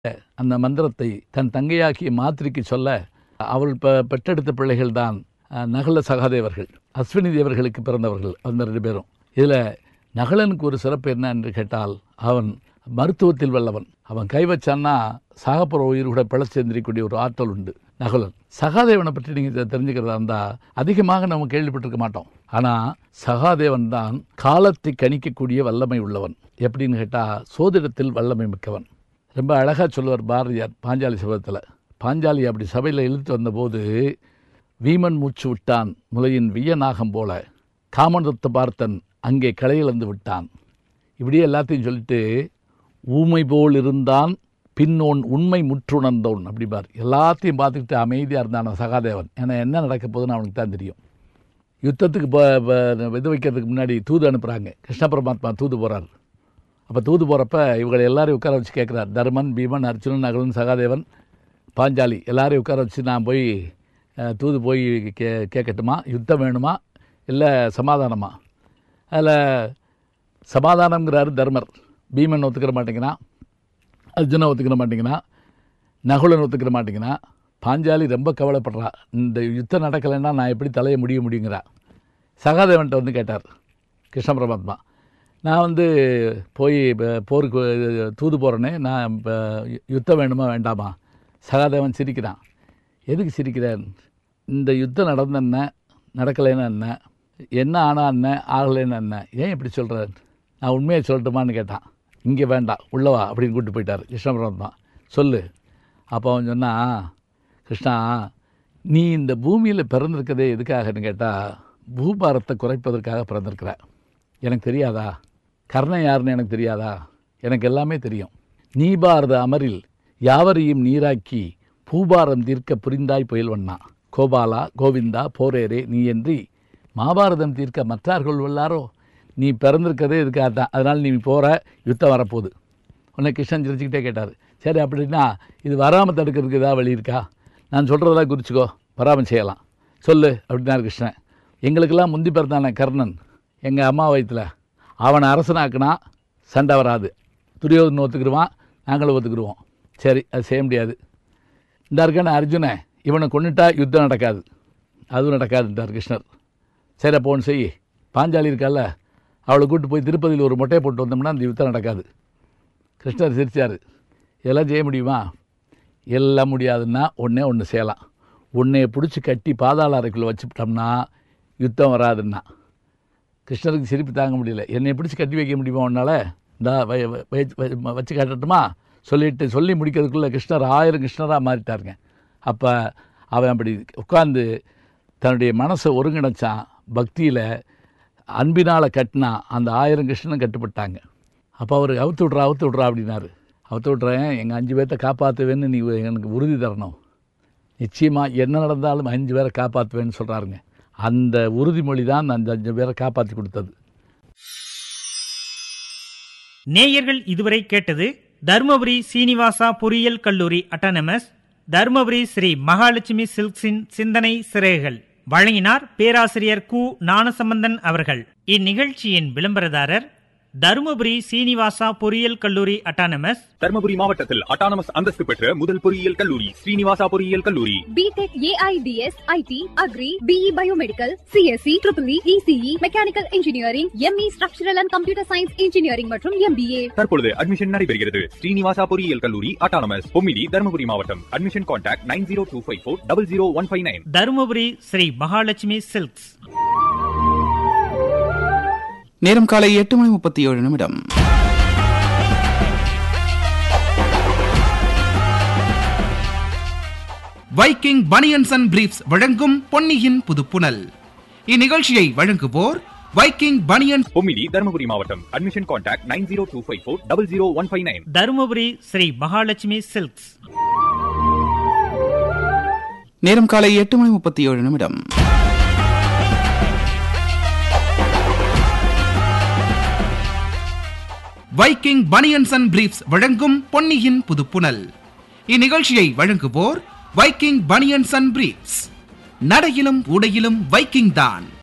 அந்த மந்திரத்தை தன் தங்கையாகிய மாத்திரிக்கு சொல்ல அவள் பெ பெற்றெடுத்த பிள்ளைகள் தான் நகல சகாதேவர்கள் அஸ்வினி தேவர்களுக்கு பிறந்தவர்கள் அந்த ரெண்டு பேரும் இதில் நகலனுக்கு ஒரு சிறப்பு என்ன என்று கேட்டால் அவன் மருத்துவத்தில் வல்லவன் அவன் கை வச்சான்னா சாகப்புற உயிர் கூட பிழைச்செந்திரிக்கூடிய ஒரு ஆற்றல் உண்டு நகலன் சகாதேவனை பற்றி நீங்கள் தெரிஞ்சுக்கிறதா இருந்தால் அதிகமாக நம்ம கேள்விப்பட்டிருக்க மாட்டோம் ஆனால் சகாதேவன் தான் காலத்தை கணிக்கக்கூடிய வல்லமை உள்ளவன் எப்படின்னு கேட்டால் சோதிடத்தில் வல்லமை மிக்கவன் ரொம்ப அழகாக சொல்லுவார் பாரதியார் பாஞ்சாலி சபதத்தில் பாஞ்சாலி அப்படி சபையில் இழுத்து வந்தபோது வீமன் மூச்சு விட்டான் முலையின் வியநாகம் போல காமனத்தை பார்த்தன் அங்கே களையிழந்து விட்டான் இப்படியே எல்லாத்தையும் சொல்லிட்டு ஊமை போல் இருந்தான் பின்னோன் உண்மை முற்றுணர்ந்தோன் அப்படிப்பார் எல்லாத்தையும் பார்த்துக்கிட்டு அமைதியாக இருந்தான் சகாதேவன் ஏன்னா என்ன நடக்க போகுதுன்னு அவனுக்கு தான் தெரியும் யுத்தத்துக்கு இப்போ இது வைக்கிறதுக்கு முன்னாடி தூது அனுப்புகிறாங்க கிருஷ்ண பரமாத்மா தூது போகிறார் அப்போ தூது போகிறப்ப இவங்களை எல்லாரையும் உட்கார வச்சு கேட்குறார் தர்மன் பீமன் அர்ஜுனன் நகலன் சகாதேவன் பாஞ்சாலி எல்லாரையும் உட்கார வச்சு நான் போய் அஹ், தூது போய் கே கேட்கட்டுமா யுத்தம் வேணுமா இல்லை சமாதானமா அதில் சமாதானம்ங்கிறாரு தர்மர் பீமன் ஒத்துக்கிற மாட்டேங்கிறான் அர்ஜுனன் ஒத்துக்கிற மாட்டேங்கிறான் நகுலன் ஒத்துக்கிற மாட்டேங்கிறான் பாஞ்சாலி ரொம்ப கவலைப்படுறா இந்த யுத்தம் நடக்கலைன்னா நான் எப்படி தலையை முடிய முடியுங்கிறா சகாதேவன்ட்ட வந்து கேட்டார் கிருஷ்ண பரமாத்மா நான் வந்து போய் இப்ப போருக்கு தூது போகிறேனே நான் இப்போ யுத்தம் வேணுமா வேண்டாமா சகாதேவன் சிரிக்கிறான் எதுக்கு சிரிக்கிறேன் இந்த யுத்தம் நடந்த என்ன நடக்கலைன்னா என்ன என்ன ஆனா என்ன ஆகலைன்னா என்ன ஏன் இப்படி சொல்கிறேன் நான் உண்மையை சொல்லட்டுமான்னு கேட்டான் இங்கே வேண்டாம் உள்ளவா அப்படின்னு கூப்பிட்டு போயிட்டார் கிருஷ்ண பரமாத்மா சொல்லு அப்போ அவன் சொன்னான் கிருஷ்ணா நீ இந்த பூமியில் பிறந்திருக்கதே எதுக்காகன்னு கேட்டால் பூபாரத்தை குறைப்பதற்காக பிறந்திருக்கிற எனக்கு தெரியாதா கர்ணன் யாருன்னு எனக்கு தெரியாதா எனக்கு எல்லாமே தெரியும் நீ பாரத அமரில் யாவரையும் நீராக்கி பூபாரம் தீர்க்க புரிந்தாய் புயல்வண்ணா கோபாலா கோவிந்தா போரேரே நீ என்றி மாபாரதம் தீர்க்க மற்றார்கள் உள்ளாரோ நீ பிறந்திருக்கதே இதுக்காக தான் அதனால் நீ போகிற யுத்தம் வரப்போகுது உன்னை கிருஷ்ணன் சிரிச்சுக்கிட்டே கேட்டார் சரி அப்படின்னா இது வராமல் தடுக்கிறதுக்கு ஏதாவது வழி இருக்கா நான் சொல்கிறதெல்லாம் குறிச்சிக்கோ வராமல் செய்யலாம் சொல்லு அப்படின்னாரு கிருஷ்ணன் எங்களுக்கெல்லாம் முந்தி பிறந்தானே கர்ணன் எங்கள் அம்மா வயிற்றில் அவனை அரசனாக்குனா சண்டை வராது துரியோதனை ஒத்துக்கிடுவான் நாங்களும் ஒத்துக்கிடுவோம் சரி அது செய்ய முடியாது இந்த இருக்கான அர்ஜுனன் இவனை கொண்டுட்டா யுத்தம் நடக்காது அதுவும் நடக்காதுன்றார் கிருஷ்ணர் சரி அப்போ ஒன்று செய் பாஞ்சாலி இருக்கால அவளை கூட்டு போய் திருப்பதியில் ஒரு மொட்டையை போட்டு வந்தோம்னா அந்த யுத்தம் நடக்காது கிருஷ்ணர் சிரிச்சார் இதெல்லாம் செய்ய முடியுமா எல்லாம் முடியாதுன்னா ஒன்றே ஒன்று செய்யலாம் உன்னைய பிடிச்சி கட்டி பாதாள அறைக்குள்ளே வச்சுட்டோம்னா யுத்தம் வராதுன்னா கிருஷ்ணருக்கு சிரிப்பு தாங்க முடியல என்னை பிடிச்சி கட்டி வைக்க முடியுமா உன்னால் இந்த வச்சு காட்டட்டுமா சொல்லிட்டு சொல்லி முடிக்கிறதுக்குள்ளே கிருஷ்ணர் ஆயிரம் கிருஷ்ணராக மாறிட்டாருங்க அப்போ அவன் அப்படி உட்கார்ந்து தன்னுடைய மனசை ஒருங்கிணைச்சான் பக்தியில் அன்பினால் கட்டினா அந்த ஆயிரம் கிருஷ்ணனும் கட்டுப்பட்டாங்க அப்போ அவர் அவுத்து விட்றா அவுத்து விட்றா அப்படின்னாரு அவுத்து விட்றேன் எங்கள் அஞ்சு பேர்த்த காப்பாற்றுவேன்னு நீ எனக்கு உறுதி தரணும் நிச்சயமாக என்ன நடந்தாலும் அஞ்சு பேரை காப்பாற்றுவேன்னு சொல்கிறாருங்க அந்த உறுதிமொழி தான் அந்த அஞ்சு பேரை காப்பாற்றி கொடுத்தது நேயர்கள் இதுவரை கேட்டது தருமபுரி சீனிவாசா பொறியியல் கல்லூரி அட்டானமஸ் தருமபுரி ஸ்ரீ மகாலட்சுமி சில்க்ஸின் சிந்தனை சிறைகள் வழங்கினார் பேராசிரியர் கு ஞானசம்பந்தன் அவர்கள் இந்நிகழ்ச்சியின் விளம்பரதாரர் தருமபுரி சீனிவாசா பொறியியல் கல்லூரி அட்டானமஸ் தர்மபுரி மாவட்டத்தில் அட்டானமஸ் அந்தஸ்து பெற்ற முதல் பொறியியல் கல்லூரி ஸ்ரீனிவாசா பொறியியல் கல்லூரி BTech AIDS IT agri BE biomedical CSE triple ECE mechanical engineering ME structural and computer science engineering மற்றும் எம்பிஏ தற்பொழுது அட்மிஷன் நடைபெறுகிறது ஸ்ரீனிவாசா பொறியியல் கல்லூரி அட்டானமஸ் பொம்மிடி தர்மபுரி மாவட்டம் admission contact nine zero two five four double zero one five nine Dharmapuri Sri Mahalakshmi silks நேரம் காலை எட்டு மணி முப்பத்தி ஏழு நிமிடம் வைக்கிங் பனியன்ஸ் அண்ட் பிரீப்ஸ் வழங்கும் பொன்னியின் புதுப்புனல் இந்நிகழ்ச்சியை வழங்குவோர் வைக்கிங் பனியன் பொம்மிடி தர்மபுரி மாவட்டம் admission contact nine zero two five four double zero one five nine Dharmapuri Sri Mahalakshmi silks நேரம் காலை எட்டு மணி முப்பத்தி ஏழு நிமிடம் வைக்கிங் பனியன்ஸ் அண்ட் பிரீப்ஸ் வழங்கும் பொன்னியின் புதுப்புனல் இந்நிகழ்ச்சியை வழங்குவோர் வைக்கிங் பனியன்ஸ் அண்ட் பிரீப்ஸ் நடையிலும் உடையிலும் வைக்கிங் தான்